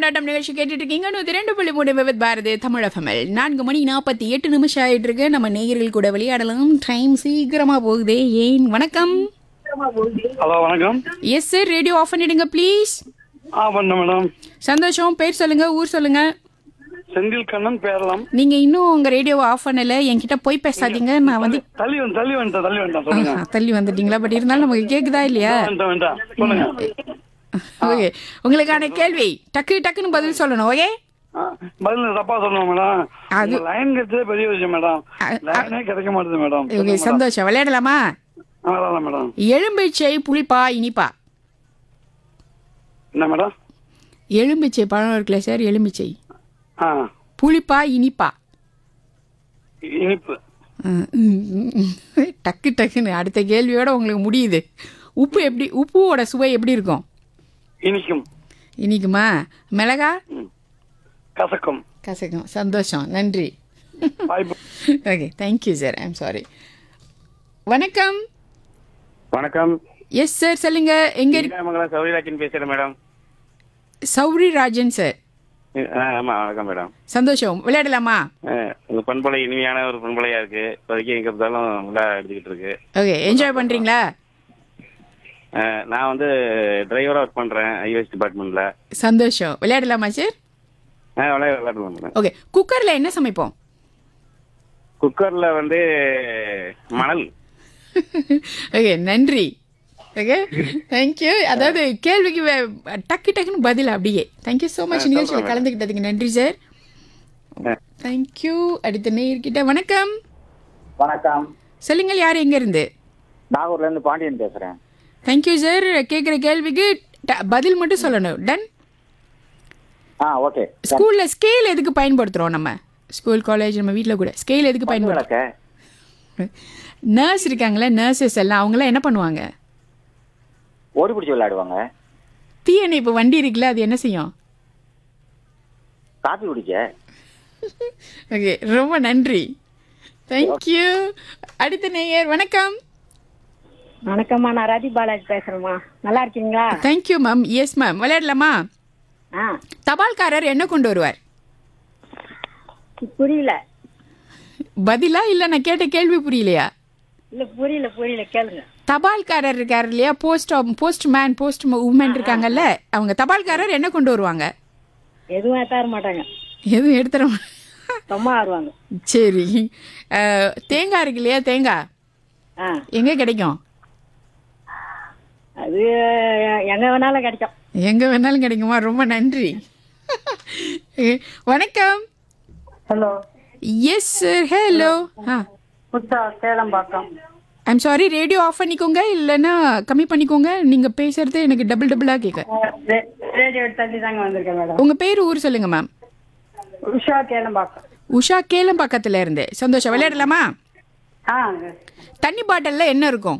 கொண்டாட்டம் நிகழ்ச்சி கேட்டுட்டு இருக்கீங்க நூத்தி ரெண்டு புள்ளி மூணு விவத் பாரதி தமிழ் எஃப்எம்எல் நான்கு மணி நாற்பத்தி எட்டு நிமிஷம் ஆயிட்டு இருக்கு நம்ம நேயர்கள் கூட விளையாடலாம் டைம் சீக்கிரமா போகுதே ஏன் வணக்கம் ஹலோ வணக்கம் எஸ் சார் ரேடியோ ஆஃப் பண்ணிடுங்க ப்ளீஸ் ஆ பண்ண மேடம் சந்தோஷம் பேர் சொல்லுங்க ஊர் சொல்லுங்க செந்தில் கண்ணன் பேரலாம் நீங்க இன்னும் உங்க ரேடியோவை ஆஃப் பண்ணல என்கிட்ட போய் பேசாதீங்க நான் வந்து தள்ளி வந்து தள்ளி வந்துட்டேன் தள்ளி வந்துட்டேன் சொல்லுங்க ஆஹா, தள்ளி வந்துட்டீங்களா பட் இருந்தாலும் நமக்கு கேக்குதா இல்லையா வந்துட்டேன் வந்துட்டேன் சொல்லுங்க ஓகே உங்களுக்கான கேள்வி டக்கு டக்குன்னு பதில் சொல்லணும் ஓகே ஆ, பதில் தப்பா சொல்லணும் மேடம் அது- லைன் கிடைச்சதே பெரிய விஷயம் மேடம் அ- லைனே கிடைக்க மாட்டேது மேடம் ஓகே சந்தோஷம் விளையாடலாமா அவ்வளோதான் மேடம் எலும்பிச்சை புளிப்பா இனிப்பா என்ன மேடம் எலும்பிச்சை பழம் இருக்குல்ல சார் எலும்பிச்சை ஆ புளிப்பா இனிப்பா இனிப்பு ம், ம், ம். டக்கு டக்குன்னு அடுத்த கேள்வியோட உங்களுக்கு முடியுது உப்பு எப்படி உப்புவோட சுவை எப்படி இருக்கும் இனிக்கும் இனிக்குமா மிளகா கசக்கும் கசக்கும் சந்தோஷம் நன்றி வாய்ப்பு okay thank you sir I'm sorry வணக்கம் வணக்கம் எஸ் சார் சொல்லுங்க எங்க இருக்கு மங்கலம் சௌரிராஜன் பேசுறேன் மேடம் சௌரி ராஜன் சார் ஆ, ஆமா வணக்கம் மேடம் சந்தோஷம் விளையாடலாமா ஆ, உங்க பண்பலை இனிமையான ஒரு பண்பலையா இருக்கு இப்போதைக்கு எங்க இருந்தாலும் நல்லா எடுத்துக்கிட்டு இருக்கு ஓகே என்ஜாய் பண்றீங்களா ஆ, நான் வந்து டிரைவரா ஒர்க் பண்றேன் ஐஓஎஸ் டிபார்ட்மெண்ட்ல சந்தோஷம் விளையாடலாமா சார் ஆ விளையாட விளையாடுவேன் மேடம் ஓகே குக்கர்ல என்ன சமைப்போம் குக்கர்ல வந்து மணல் ஓகே நன்றி ஓகே தேங்க்யூ அதாவது கேள்விக்கு வே- டக்கு டக்குன்னு பதில் அப்படியே தேங்க்யூ ஸோ மச் நிகழ்ச்சியில் கலந்துக்கிட்டதுக்கு நன்றி சார் தேங்க்யூ அடுத்த நேர்கிட்ட வணக்கம் வணக்கம் சொல்லுங்கள் யார் எங்க இருந்து நாகூர்ல இருந்து பாண்டியன் பேசுறேன் தேங்க்யூ சார் கேட்குற கேள்விக்கு ட- பதில் மட்டும் சொல்லணும் டன் ஆ ஓகே ஸ்கூல்ல ஸ்கேல் எதுக்கு பயன்படுத்துறோம் நம்ம ஸ்கூல் காலேஜ் நம்ம வீட்டில் கூட ஸ்கேல் எதுக்கு பயன்படுத்துறோம் விளக்க நர்ஸ் இருக்காங்களே நர்சஸ் எல்லாம் அவங்களாம் என்ன பண்ணுவாங்க ஓடி பிடிச்சி விளையாடுவாங்க தீயணைப்பு வண்டி இருக்குல்ல அது என்ன செய்யும் காப்பி குடிக்க ஓகே ரொம்ப நன்றி தேங்க்யூ அடுத்த நேயர் வணக்கம் வணக்கம்மா நான் ரதி பாலாஜி பேசுறேம்மா நல்லா இருக்கீங்களா தேங்க்யூ மேம் எஸ் மேம் விளையாடலாமா ஆ தபால்காரர் என்ன கொண்டு வருவார் புரியல பதிலா இல்ல நான் கேட்ட கேள்வி புரியலையா இல்ல புரியல புரியல கேளுங்க தபால்காரர் இருக்காரு இல்லையா post postman post woman இருக்காங்கல்ல அவங்க தபால்காரர் என்ன கொண்டு வருவாங்க எதுவும் தர மாட்டாங்க எதுவும் எடுத்துட மா- சும்மா ஆடுவாங்க சரி அஹ், தேங்காய் இருக்கு இல்லையா தேங்காய் ஆ எங்க கிடைக்கும் அது எங்க வேணாலும் கிடைக்கும் எங்க வேணாலும் கிடைக்குமா ரொம்ப நன்றி வணக்கம் ஹலோ எஸ் சார் ஹலோ ஆ புத்தா Selambakkam I'm sorry radio off பண்ணிக்கோங்க இல்லைன்னா கம்மி பண்ணிக்கோங்க நீங்க பேசுறது எனக்கு டபுள் டபுளா கேட்க ரேடியோ தள்ளி தாங்க வந்திருக்கேன் மேடம் உங்க பேர் ஊர் சொல்லுங்க மேம் உஷா சேலம்பாக்கம் உஷா கேலம் பக்கத்துல இருந்து சந்தோஷம் விளையாடலாமா ஆ தண்ணி பாட்டில்ல என்ன இருக்கும்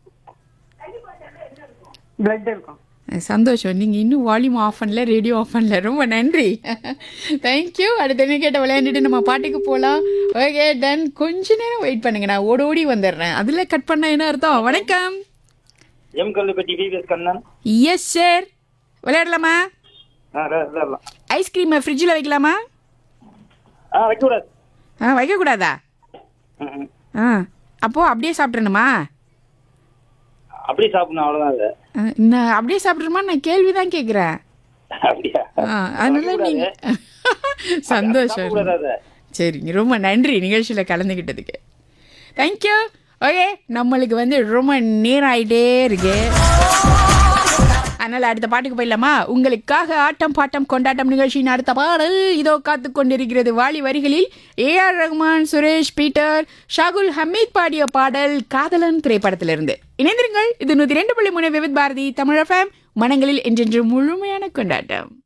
பிளட் இருக்கும் சந்தோஷம் நீங்க இன்னும் வால்யூம் ஆஃப் பண்ணல ரேடியோ ஆஃப் பண்ணல ரொம்ப நன்றி தேங்க்யூ அடுத்த கேட்ட விளையாண்டுட்டு நம்ம பாட்டுக்கு போகலாம் ஓகே டன் கொஞ்ச நேரம் வெயிட் பண்ணுங்க நான் ஓடி ஓடி வந்துடுறேன் அதுல கட் பண்ண என்ன அர்த்தம் வணக்கம் M Kalluppatti VVS Kannan yes sir விளையாடலாமா ஆ விளையாடலாம் ஐஸ்கிரீமை ஃப்ரிட்ஜில் வைக்கலாமா ஆ வைக்கக்கூடாது ஆ வைக்கக்கூடாதா ம், ம். ஆ அப்போ அப்படியே சாப்பிட்றணுமா அப்படி சாப்பிடணும் அவ்வளோதான் அது நான் அப்படியே சாப்பிட்றமா நான் கேள்வி தான் கேட்குறேன் அப்படியா ஆ அதனால நீங்க சந்தோஷம் சாப்பிடக்கூடாது அதை சரிங்க ரொம்ப நன்றி நிகழ்ச்சியில் கலந்துக்கிட்டதுக்கு தேங்க்யூ ஓகே நம்மளுக்கு வந்து ரொம்ப நேரம் ஆயிட்டே இருக்கு அதனால் அடுத்த பாட்டுக்கு போயிடலாமா உங்களுக்காக ஆட்டம் பாட்டம் கொண்டாட்டம் நிகழ்ச்சியின் அடுத்த பாடல் இதோ காத்து கொண்டிருக்கிறது வாலி வரிகளில் ஏஆர் ரஹ்மான் சுரேஷ் பீட்டர் ஷாகுல் ஹமீத் பாடிய பாடல் காதலன் திரைப்படத்திலிருந்து இணைந்திருங்கள் இது நூற்றி ரெண்டு புள்ளி மூணு விவித் பாரதி தமிழ் FM மனங்களில் என்றென்று முழுமையான கொண்டாட்டம்